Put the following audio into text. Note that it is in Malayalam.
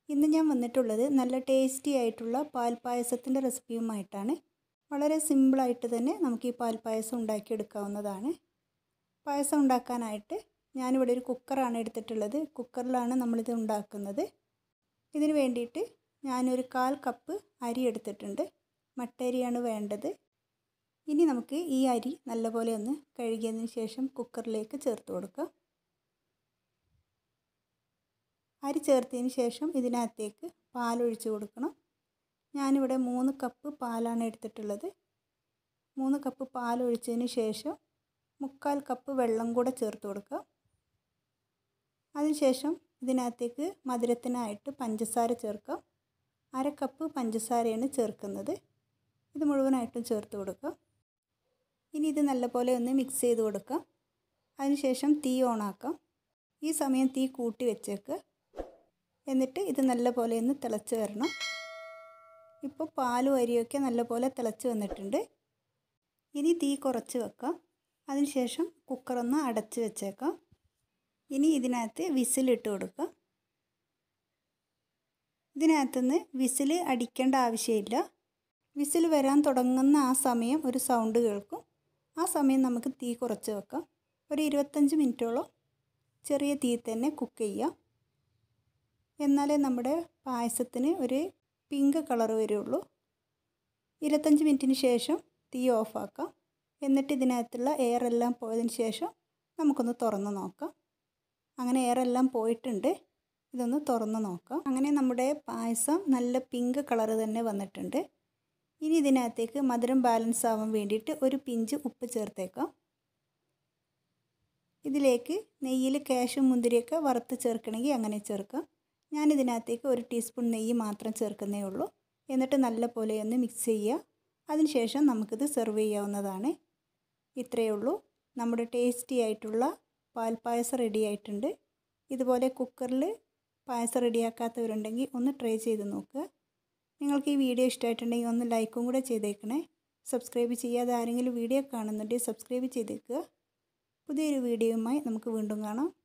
ഇന്ന് ഞാൻ വന്നിട്ടുള്ളത് നല്ല ടേസ്റ്റി ആയിട്ടുള്ള പാൽപ്പായസത്തിൻ്റെ റെസിപ്പിയുമായിട്ടാണ് വളരെ സിമ്പിളായിട്ട് തന്നെ നമുക്ക് ഈ പാൽപ്പായസം ഉണ്ടാക്കിയെടുക്കാവുന്നതാണ് പായസം ഉണ്ടാക്കാനായിട്ട് ഞാനിവിടെ ഒരു കുക്കറാണ് എടുത്തിട്ടുള്ളത് കുക്കറിലാണ് നമ്മളിത് ഉണ്ടാക്കുന്നത് ഇതിന് വേണ്ടിയിട്ട് ഞാനൊരു കാൽ കപ്പ് അരി എടുത്തിട്ടുണ്ട് മട്ടരിയാണ് വേണ്ടത് ഇനി നമുക്ക് ഈ അരി നല്ലപോലെ ഒന്ന് കഴുകിയതിന് ശേഷം കുക്കറിലേക്ക് ചേർത്ത് കൊടുക്കാം അരി ചേർത്തതിന് ശേഷം ഇതിനകത്തേക്ക് പാലൊഴിച്ച് കൊടുക്കണം ഞാനിവിടെ മൂന്ന് കപ്പ് പാലാണ് എടുത്തിട്ടുള്ളത് മൂന്ന് കപ്പ് പാലൊഴിച്ചതിന് ശേഷം മുക്കാൽ കപ്പ് വെള്ളം കൂടെ ചേർത്ത് കൊടുക്കുക അതിനുശേഷം ഇതിനകത്തേക്ക് മധുരത്തിനായിട്ട് പഞ്ചസാര ചേർക്കാം അര കപ്പ് പഞ്ചസാരയാണ് ചേർക്കുന്നത് ഇത് മുഴുവനായിട്ടും ചേർത്ത് കൊടുക്കുക ഇനി ഇത് നല്ലപോലെ ഒന്ന് മിക്സ് ചെയ്ത് കൊടുക്കാം അതിനുശേഷം തീ ഓണാക്കാം ഈ സമയം തീ കൂട്ടി വെച്ചേക്ക് എന്നിട്ട് ഇത് നല്ലപോലെ ഒന്ന് തിളച്ച് വരണം ഇപ്പോൾ പാലും അരിയൊക്കെ നല്ലപോലെ തിളച്ച് വന്നിട്ടുണ്ട് ഇനി തീ കുറച്ച് വെക്കാം അതിനുശേഷം കുക്കറൊന്ന് അടച്ച് വെച്ചേക്കാം ഇനി ഇതിനകത്ത് വിസിലിട്ട് കൊടുക്കാം ഇതിനകത്തുനിന്ന് വിസിൽ അടിക്കേണ്ട ആവശ്യമില്ല വിസിൽ വരാൻ തുടങ്ങുന്ന ആ സമയം ഒരു സൗണ്ട് കേൾക്കും ആ സമയം നമുക്ക് തീ കുറച്ച് വെക്കാം ഒരു ഇരുപത്തഞ്ച് മിനിറ്റോളം ചെറിയ തീ തന്നെ കുക്ക് ചെയ്യാം എന്നാലേ നമ്മുടെ പായസത്തിന് ഒരു പിങ്ക് കളർ വരുള്ളൂ ഇരുപത്തഞ്ച് മിനിറ്റിന് ശേഷം തീ ഓഫാക്കാം എന്നിട്ട് ഇതിനകത്തുള്ള എയർ എല്ലാം പോയതിന് ശേഷം നമുക്കൊന്ന് തുറന്ന് നോക്കാം അങ്ങനെ എയർ എല്ലാം പോയിട്ടുണ്ട് ഇതൊന്ന് തുറന്ന് നോക്കാം അങ്ങനെ നമ്മുടെ പായസം നല്ല പിങ്ക് കളർ തന്നെ വന്നിട്ടുണ്ട് ഇനി ഇതിനകത്തേക്ക് മധുരം ബാലൻസ് ആവാൻ വേണ്ടിയിട്ട് ഒരു പിഞ്ച് ഉപ്പ് ചേർത്തേക്കാം ഇതിലേക്ക് നെയ്യിൽ കാശും മുന്തിരിയൊക്കെ വറുത്ത് ചേർക്കണമെങ്കിൽ അങ്ങനെ ചേർക്കാം ഞാൻ ഇതിനകത്തേക്ക് ഒരു ടീസ്പൂൺ നെയ്യ് മാത്രം ചേർക്കുന്നേ ഉള്ളൂ എന്നിട്ട് നല്ല പോലെ ഒന്ന് മിക്സ് ചെയ്യുക അതിനുശേഷം നമുക്കിത് സെർവ് ചെയ്യാവുന്നതാണ് ഇത്രയേ ഉള്ളൂ നമ്മുടെ ടേസ്റ്റി ആയിട്ടുള്ള പാൽപ്പായസം റെഡി ആയിട്ടുണ്ട് ഇതുപോലെ കുക്കറിൽ പായസം റെഡിയാക്കാത്തവരുണ്ടെങ്കിൽ ഒന്ന് ട്രൈ ചെയ്ത് നോക്കുക നിങ്ങൾക്ക് ഈ വീഡിയോ ഇഷ്ടമായിട്ടുണ്ടെങ്കിൽ ഒന്ന് ലൈക്കും കൂടെ ചെയ്തേക്കണേ സബ്സ്ക്രൈബ് ചെയ്യാതെ ആരെങ്കിലും വീഡിയോ കാണുന്നുണ്ടെങ്കിൽ സബ്സ്ക്രൈബ് ചെയ്തേക്കുക പുതിയൊരു വീഡിയോയുമായി നമുക്ക് വീണ്ടും കാണാം